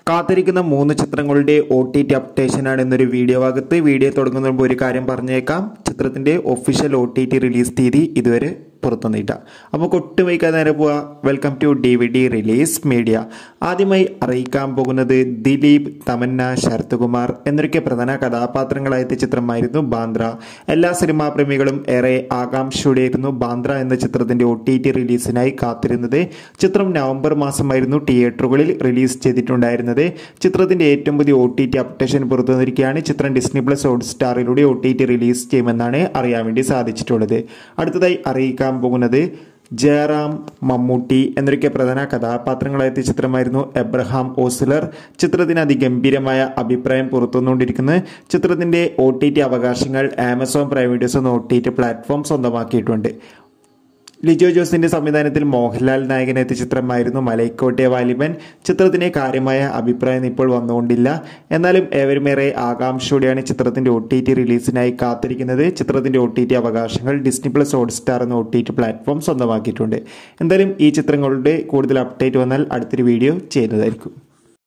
കാത്തിരിക്കുന്ന മൂന്ന് ചിത്രങ്ങളുടെ ഒ ടി ടി അപ്ഡേഷനാണ് എന്നൊരു വീഡിയോ ഭാഗത്ത് വീഡിയോ തുടങ്ങുന്നതിന് മുമ്പ് ഒരു കാര്യം പറഞ്ഞേക്കാം ചിത്രത്തിന്റെ official O T T release തീയതി ഇതുവരെ പുറത്തുവന്നിട്ട അപ്പോൾ കൊട്ടും വയ്ക്കാതെ നേരെ പോവുക welcome to D V D release media ആദ്യമായി അറിയിക്കാൻ പോകുന്നത് ദിലീപ് തമന്ന ശരത്കുമാർ എന്നൊക്കെ പ്രധാന കഥാപാത്രങ്ങളായ ചിത്രമായിരുന്നു ബാന്ദ്ര എല്ലാ സിനിമാ പ്രേമികളും ഏറെ ആകാംക്ഷയോടെയായിരുന്നു ബാന്ദ്ര എന്ന ചിത്രത്തിന്റെ ഒ ടി ടി റിലീസിനായി കാത്തിരുന്നത് ചിത്രം നവംബർ മാസമായിരുന്നു തിയേറ്ററുകളിൽ റിലീസ് ചെയ്തിട്ടുണ്ടായിരുന്നത് ചിത്രത്തിന്റെ ഏറ്റവും പുതിയ ഒ ടി ടി അപ്ഡേഷൻ പുറത്തു വന്നിരിക്കുകയാണ് ചിത്രം ഡിസ്നി പ്ലസ് ഹോട്ട് സ്റ്റാറിലൂടെ ഒ ടി ടി റിലീസ് ചെയ്യുമെന്നാണ് അറിയാൻ വേണ്ടി സാധിച്ചിട്ടുള്ളത് അടുത്തതായി അറിയിക്കാൻ പോകുന്നത് ജയറാം മമ്മൂട്ടി എന്നൊക്കെ പ്രധാന കഥാപാത്രങ്ങളായ ചിത്രമായിരുന്നു എബ്രഹാം ഓസിലർ ചിത്രത്തിന് അതിഗംഭീരമായ അഭിപ്രായം പുറത്തുവന്നുകൊണ്ടിരിക്കുന്നത് ചിത്രത്തിന്റെ ഒ ടി ടി അവകാശങ്ങൾ ആമസോൺ പ്രൈം വീഡിയോസ് എന്ന ഒ ടി ടി പ്ലാറ്റ്ഫോം സ്വന്തമാക്കിയിട്ടുണ്ട് ലിജോ ജോസിന്റെ സംവിധാനത്തിൽ മോഹൻലാൽ നായകനെത്തിയ ചിത്രമായിരുന്നു മലൈക്കോട്ടെ വാലിബൻ ചിത്രത്തിന് കാര്യമായ അഭിപ്രായം ഇപ്പോൾ വന്നുകൊണ്ടില്ല എന്നാലും ഏവരുമേറെ ആകാംക്ഷയോടെയാണ് ചിത്രത്തിന്റെ ഒ ടി ടി റിലീസിനായി കാത്തിരിക്കുന്നത് ചിത്രത്തിന്റെ ഒ ടി ടി അവകാശങ്ങൾ ഡിസ്നി പ്ലസ് ഹോട്ട്സ്റ്റാർ എന്ന ഒ ടി ടി പ്ലാറ്റ്ഫോം സ്വന്തമാക്കിയിട്ടുണ്ട് എന്തായാലും ഈ ചിത്രങ്ങളുടെ കൂടുതൽ അപ്ഡേറ്റ് വന്നാൽ അടുത്തൊരു വീഡിയോ ചെയ്യുന്നതായിരിക്കും